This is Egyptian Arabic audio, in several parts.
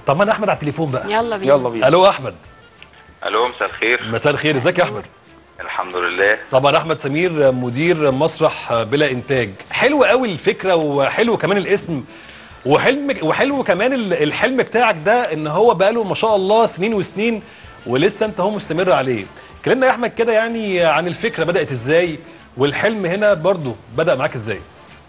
طمنا احمد على التليفون بقى يلا بينا يلا بينا الو احمد الو مساء الخير مساء الخير ازيك يا احمد الحمد لله طبعا احمد سمير مدير مسرح بلا انتاج حلو قوي الفكره وحلو كمان الاسم وحلم وحلو كمان ال- الحلم بتاعك ده ان هو بقاله ما شاء الله سنين وسنين ولسه انت هو مستمر عليه كلمنا يا احمد كده يعني عن الفكره بدات ازاي والحلم هنا برضو بدا معاك ازاي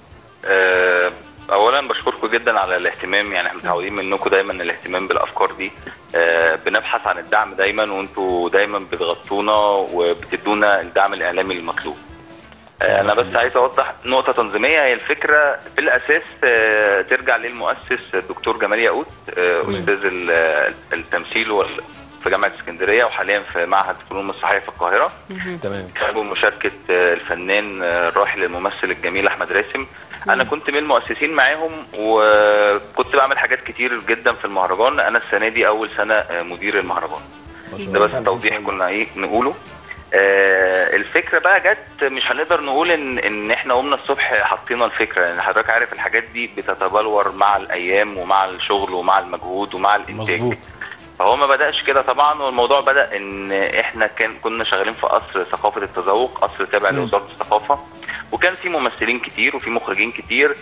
آه، اولا بشكركم جدا على الاهتمام يعني احنا متعودين منكم دايما الاهتمام بالافكار دي آه، بنبحث عن الدعم دايما وانتوا دايما بتغطونا وبتدونا الدعم الاعلامي المطلوب آه، انا بس عايز اوضح نقطه تنظيميه هي الفكره في الاساس آه، ترجع للمؤسس الدكتور جمال ياقوت آه، استاذ ال- التمثيل وال- في جامعه اسكندريه وحاليا في معهد الفنون المسرحيه في القاهره تمام كتابه مشاركة آه، الفنان آه، الراحل الممثل الجميل أحمد راسم أنا كنت من المؤسسين معاهم وكنت بعمل حاجات كتير جدا في المهرجان أنا السنة دي أول سنة آه، مدير المهرجان ما شاء ده الله بس توضيح كنا إيه نقوله آه الفكرة بقى جت مش هنقدر نقول إن إن إحنا قمنا الصبح حطينا الفكرة لأن حضرتك عارف الحاجات دي بتتبلور مع الأيام ومع الشغل ومع المجهود ومع الإنتاج مظبوط فهو ما بدأش كده طبعا والموضوع بدأ ان احنا كان كنا شغالين في قصر ثقافة التذوق قصر تابع لوزارة الثقافة وكان في ممثلين كتير وفي مخرجين كتير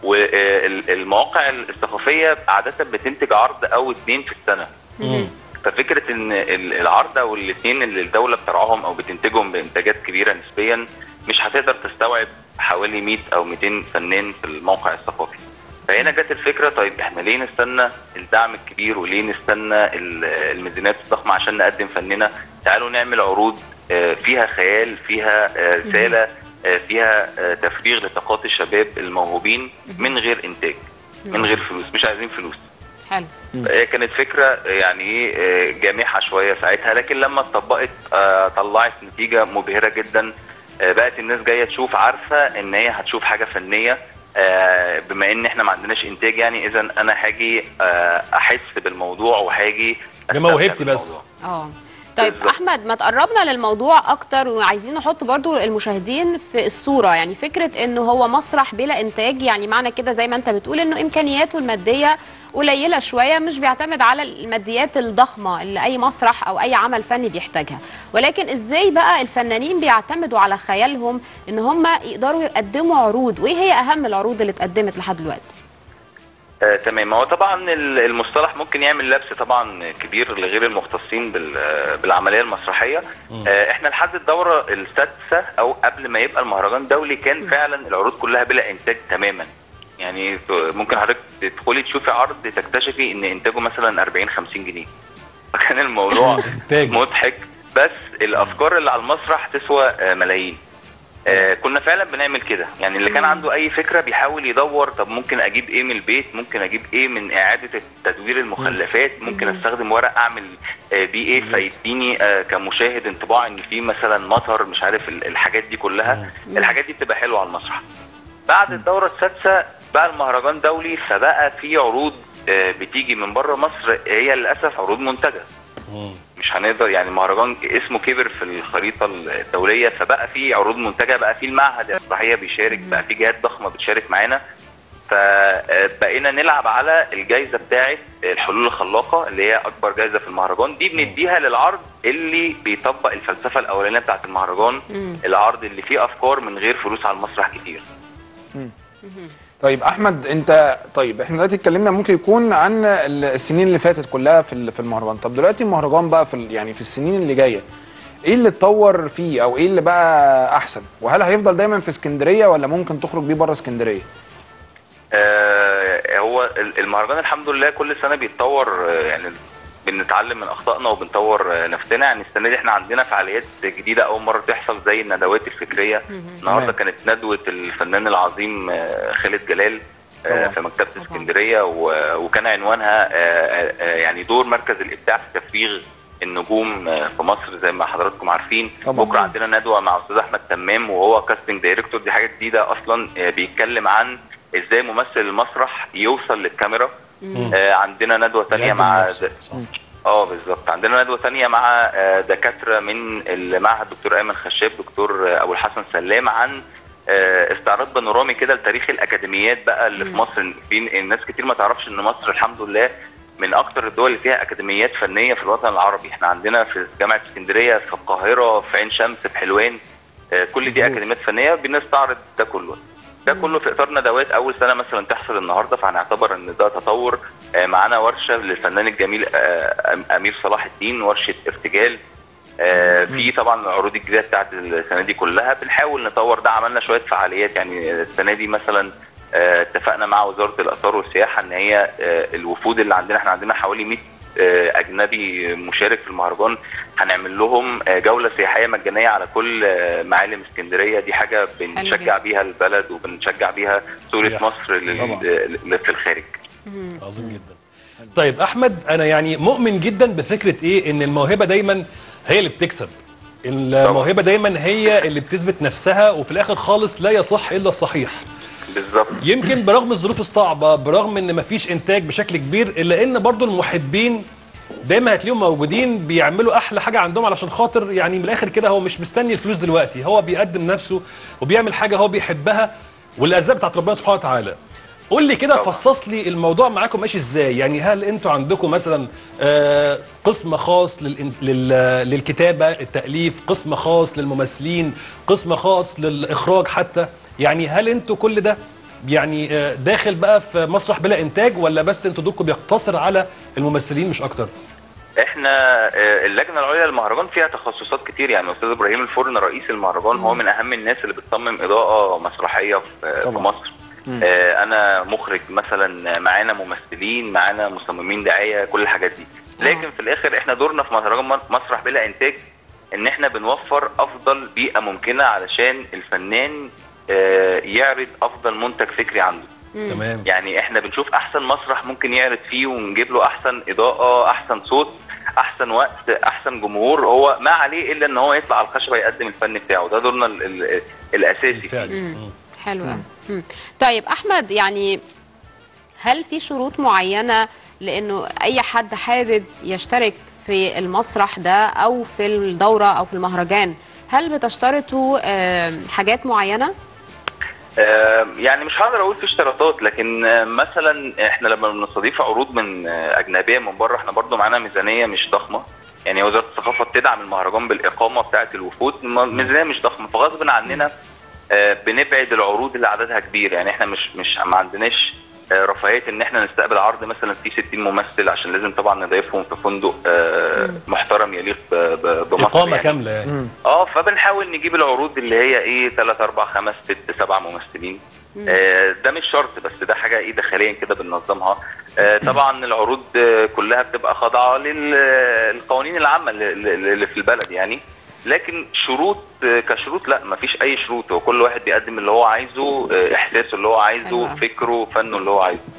والمواقع الثقافية عادة بتنتج عرض او اتنين في السنة مم. ففكرة ان ال- العرض او الاثنين اللي الدولة بترعاهم او بتنتجهم بانتاجات كبيرة نسبيا مش هتقدر تستوعب حوالي 100 او 200 فنان في الموقع الثقافي فهنا جت الفكره طيب احنا ليه نستنى الدعم الكبير وليه نستنى ال- الميزانيات الضخمه عشان نقدم فننا تعالوا نعمل عروض آه، فيها خيال فيها آه، رساله آه، فيها آه، تفريغ لطاقات الشباب الموهوبين من غير انتاج من غير فلوس مش عايزين فلوس حلو هي كانت فكره يعني ايه آه، جامحه شويه ساعتها لكن لما اتطبقت آه، طلعت نتيجه مبهره جدا آه، بقت الناس جايه تشوف عارفه ان هي هتشوف حاجه فنيه آه، بما ان احنا ما عندناش انتاج يعني اذا انا هاجي آه، احس بالموضوع وهاجي أستمتع بموهبتي بس. بالموضوع. اه طيب بالظبط. احمد ما تقربنا للموضوع اكتر وعايزين نحط برضو المشاهدين في الصوره يعني فكره انه هو مسرح بلا انتاج يعني معنى كده زي ما انت بتقول انه امكانياته الماديه قليله شويه مش بيعتمد على الماديات الضخمه اللي اي مسرح او اي عمل فني بيحتاجها ولكن ازاي بقى الفنانين بيعتمدوا على خيالهم ان هم يقدروا يقدموا عروض وايه هي اهم العروض اللي اتقدمت لحد دلوقتي آه، تمام هو طبعا ال- المصطلح ممكن يعمل لبس طبعا كبير لغير المختصين بال- آه، بالعمليه المسرحيه آه، احنا لحد الدوره السادسه او قبل ما يبقى المهرجان دولي كان فعلا العروض كلها بلا انتاج تماما يعني ممكن حضرتك تدخلي تشوفي عرض تكتشفي ان انتاجه مثلا 40 50 جنيه فكان الموضوع إنتاج. مضحك بس الافكار اللي على المسرح تسوى آه، ملايين آه كنا فعلا بنعمل كده يعني اللي كان عنده اي فكره بيحاول يدور طب ممكن اجيب ايه من البيت ممكن اجيب ايه من اعاده تدوير المخلفات ممكن استخدم ورق اعمل آه بيه ايه فيديني آه كمشاهد انطباع ان في مثلا مطر مش عارف ال- الحاجات دي كلها الحاجات دي بتبقى حلوه على المسرح بعد الدوره السادسه بقى المهرجان دولي فبقى في عروض آه بتيجي من بره مصر هي للاسف عروض منتجه مم. مش هنقدر يعني المهرجان اسمه كبر في الخريطه الدوليه فبقى في عروض منتجه بقى في المعهد المسرحيه بيشارك بقى في جهات ضخمه بتشارك معانا فبقينا نلعب على الجائزه بتاعه الحلول الخلاقه اللي هي اكبر جائزه في المهرجان دي بنديها للعرض اللي بيطبق الفلسفه الاولانيه بتاعه المهرجان العرض اللي فيه افكار من غير فلوس على المسرح كتير طيب احمد انت طيب احنا دلوقتي اتكلمنا ممكن يكون عن ال- السنين اللي فاتت كلها في ال- في المهرجان طب دلوقتي المهرجان بقى في ال- يعني في السنين اللي جايه ايه اللي اتطور فيه او ايه اللي بقى احسن وهل هيفضل دايما في اسكندريه ولا ممكن تخرج بيه بره اسكندريه آه، هو ال- المهرجان الحمد لله كل سنه بيتطور آه، يعني بنتعلم من اخطائنا وبنطور آه، نفسنا يعني السنه دي احنا عندنا فعاليات جديده اول مره تحصل زي الندوات الفكريه النهارده تمام. كانت ندوه الفنان العظيم آه، خالد جلال آه، طبعا. في مكتبه اسكندريه و- وكان عنوانها آه، آه، آه، يعني دور مركز الابداع في تفريغ النجوم آه، في مصر زي ما حضراتكم عارفين طبعا. بكره عندنا ندوه مع استاذ احمد تمام وهو كاستنج دايركتور دي حاجه جديده اصلا آه، بيتكلم عن ازاي ممثل المسرح يوصل للكاميرا آه عندنا ندوه ثانيه يقدم مع نفسه، صح. اه بالظبط عندنا ندوه ثانيه مع آه، دكاتره من المعهد دكتور ايمن خشاب دكتور آه، ابو الحسن سلام عن آه، استعراض بانورامي كده لتاريخ الاكاديميات بقى اللي في مصر في الناس كتير ما تعرفش ان مصر الحمد لله من اكتر الدول اللي فيها اكاديميات فنيه في الوطن العربي احنا عندنا في جامعه اسكندريه في القاهره في عين شمس في حلوان آه، كل دي مظبوط. اكاديميات فنيه بنستعرض ده كله ده كله في اطار ندوات اول سنه مثلا تحصل النهارده فهنعتبر ان ده تطور آه، معانا ورشه للفنان الجميل آه، أم- امير صلاح الدين ورشه ارتجال آه، في طبعا العروض الجديده بتاعت السنه دي كلها بنحاول نطور ده عملنا شويه فعاليات يعني السنه دي مثلا آه، اتفقنا مع وزاره الاثار والسياحه ان هي آه، الوفود اللي عندنا احنا عندنا حوالي 100 آه، اجنبي مشارك في المهرجان هنعمل لهم آه، جوله سياحيه مجانيه على كل آه، معالم اسكندريه دي حاجه بنشجع جدا. بيها البلد وبنشجع بيها صوره سياحة. مصر لل- طبعا. لل- في الخارج عظيم جدا طيب احمد انا يعني مؤمن جدا بفكره ايه ان الموهبه دايما هي اللي بتكسب الموهبه دايما هي اللي بتثبت نفسها وفي الاخر خالص لا يصح الا الصحيح بالظبط يمكن برغم الظروف الصعبه برغم ان مفيش انتاج بشكل كبير الا ان برضو المحبين دايما هتلاقيهم موجودين بيعملوا احلى حاجه عندهم علشان خاطر يعني من الاخر كده هو مش مستني الفلوس دلوقتي هو بيقدم نفسه وبيعمل حاجه هو بيحبها والارزاق بتاعت ربنا سبحانه وتعالى قول لي كده طبعا. فصص لي الموضوع معاكم ماشي ازاي يعني هل انتوا عندكم مثلا آه، قسم خاص للإن- لل- للكتابه التاليف قسم خاص للممثلين قسم خاص للاخراج حتى يعني هل انتوا كل ده يعني آه، داخل بقى في مسرح بلا انتاج ولا بس انتوا دوركم بيقتصر على الممثلين مش اكتر احنا آه، اللجنه العليا للمهرجان فيها تخصصات كتير يعني استاذ ابراهيم الفرن رئيس المهرجان هو من اهم الناس اللي بتصمم اضاءه مسرحيه في في طبعا. مصر آه، انا مخرج مثلا معانا ممثلين معانا مصممين دعايه كل الحاجات دي لكن في الاخر احنا دورنا في مهرجان م- مسرح بلا انتاج ان احنا بنوفر افضل بيئه ممكنه علشان الفنان آه، يعرض افضل منتج فكري عنده تمام يعني احنا بنشوف احسن مسرح ممكن يعرض فيه ونجيب له احسن اضاءه احسن صوت احسن وقت احسن جمهور هو ما عليه الا ان هو يطلع على الخشبه يقدم الفن بتاعه ده دورنا ال ال الاساسي بالفعل فيه. مم. حلو أوي. مم. طيب احمد يعني هل في شروط معينه لانه اي حد حابب يشترك في المسرح ده او في الدوره او في المهرجان هل بتشترطوا آم، حاجات معينه آه، يعني مش هقدر اقول في اشتراطات لكن آه، مثلا احنا لما بنستضيف عروض من آه، اجنبيه من بره احنا برضو معانا ميزانيه مش ضخمه يعني وزاره الثقافه بتدعم المهرجان بالاقامه بتاعه الوفود م- ميزانيه مش ضخمه فغصب عننا آه، بنبعد العروض اللي عددها كبير يعني احنا مش مش ما عندناش آه، رفاهيه ان احنا نستقبل عرض مثلا فيه 60 ممثل عشان لازم طبعا نضيفهم في فندق آه، محترم يليق ب- ب- بمصر اقامه يعني. كامله يعني اه فبنحاول نجيب العروض اللي هي ايه 3 4 5 6 7 ممثلين آه ده مش شرط بس ده حاجه ايه داخليا كده بننظمها آه طبعا العروض آه، كلها بتبقى خاضعه للقوانين العامه اللي- اللي اللي في البلد يعني لكن شروط آه، كشروط لا مفيش اي شروط هو كل واحد بيقدم اللي هو عايزه آه، احساسه اللي هو حلو عايزه أوي. فكره فنه اللي هو عايزه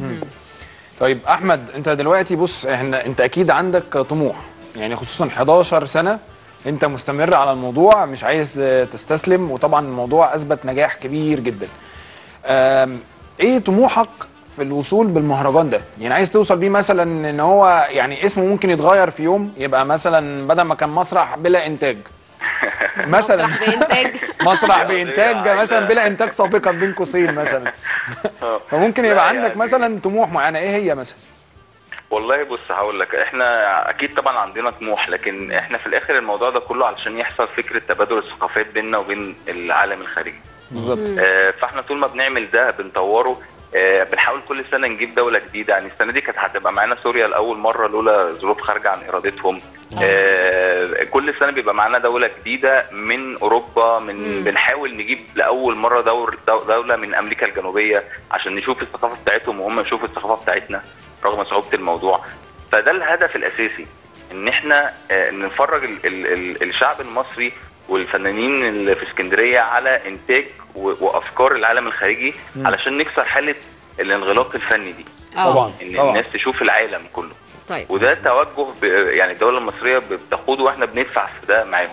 طيب احمد انت دلوقتي بص احنا انت اكيد عندك طموح يعني خصوصا 11 سنه انت مستمر على الموضوع مش عايز تستسلم وطبعا الموضوع اثبت نجاح كبير جدا آم، ايه طموحك في الوصول بالمهرجان ده يعني عايز توصل بيه مثلا ان هو يعني اسمه ممكن يتغير في يوم يبقى مثلا بدل ما كان مسرح بلا انتاج مثلا مسرح بانتاج مسرح بانتاج عايزة- مثلا بلا انتاج سابقا بين قوسين مثلا فممكن لا يبقى عندك يعني- مثلا طموح معينه ايه هي مثلا والله بص هقول لك احنا اكيد طبعا عندنا طموح لكن احنا في الاخر الموضوع ده كله علشان يحصل فكره تبادل الثقافات بيننا وبين العالم الخارجي بالظبط آه، فاحنا طول ما بنعمل ده بنطوره آه، بنحاول كل سنه نجيب دوله جديده يعني السنه دي كانت هتبقى معانا سوريا لاول مره لولا ظروف خارجه عن ارادتهم آه، كل سنه بيبقى معانا دوله جديده من اوروبا من بنحاول نجيب لاول مره دور دو- دوله من امريكا الجنوبيه عشان نشوف الثقافه بتاعتهم وهم يشوفوا الثقافه بتاعتنا رغم صعوبه الموضوع فده الهدف الاساسي ان احنا آه، نفرج ال ال ال الشعب المصري والفنانين اللي في اسكندريه على انتاج و- وافكار العالم الخارجي علشان نكسر حاله الانغلاق الفني دي آه. طبعا ان طبعا الناس تشوف العالم كله طيب وده توجه ب- يعني الدوله المصريه بتقوده واحنا بندفع في ده معاهم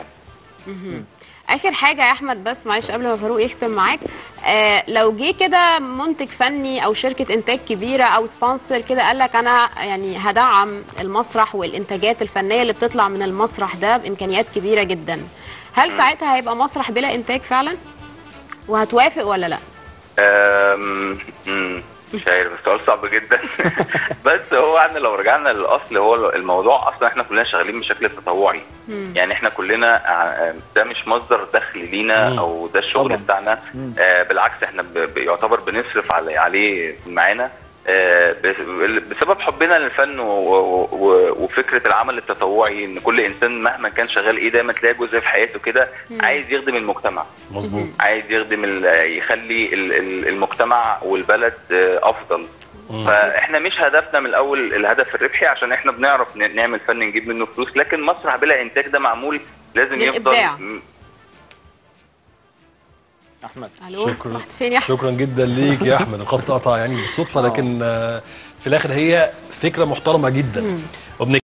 اخر حاجه يا احمد بس معلش قبل ما فاروق يختم معاك آه لو جه كده منتج فني او شركه انتاج كبيره او سبونسر كده قال لك انا يعني هدعم المسرح والانتاجات الفنيه اللي بتطلع من المسرح ده بامكانيات كبيره جدا هل ساعتها هيبقى مسرح بلا انتاج فعلا وهتوافق ولا لا أم، مم. مش عارف سؤال صعب جدا بس هو احنا لو رجعنا للاصل هو الموضوع اصلا احنا كلنا شغالين بشكل تطوعي يعني احنا كلنا ع- ده مش مصدر دخل لينا مم. او ده الشغل طبعاً. بتاعنا آه بالعكس احنا ب- ب- يعتبر بنصرف عليه عليه معانا آه، بس- بسبب حبنا للفن و- و- و- وفكره العمل التطوعي ان كل انسان مهما كان شغال ايه دايما تلاقي جزء في حياته كده عايز يخدم المجتمع مظبوط عايز يخدم ال- يخلي ال- ال- المجتمع والبلد آه، افضل فاحنا مش هدفنا من الاول الهدف الربحي عشان احنا بنعرف ن- نعمل فن نجيب منه فلوس لكن مسرح بلا انتاج ده معمول لازم للإبداع. يفضل م- احمد الو شكرا رحت فين يا احمد شكرا جدا ليك يا احمد الخط قطع يعني بالصدفه لكن آه، في الاخر هي فكره محترمه جدا وبن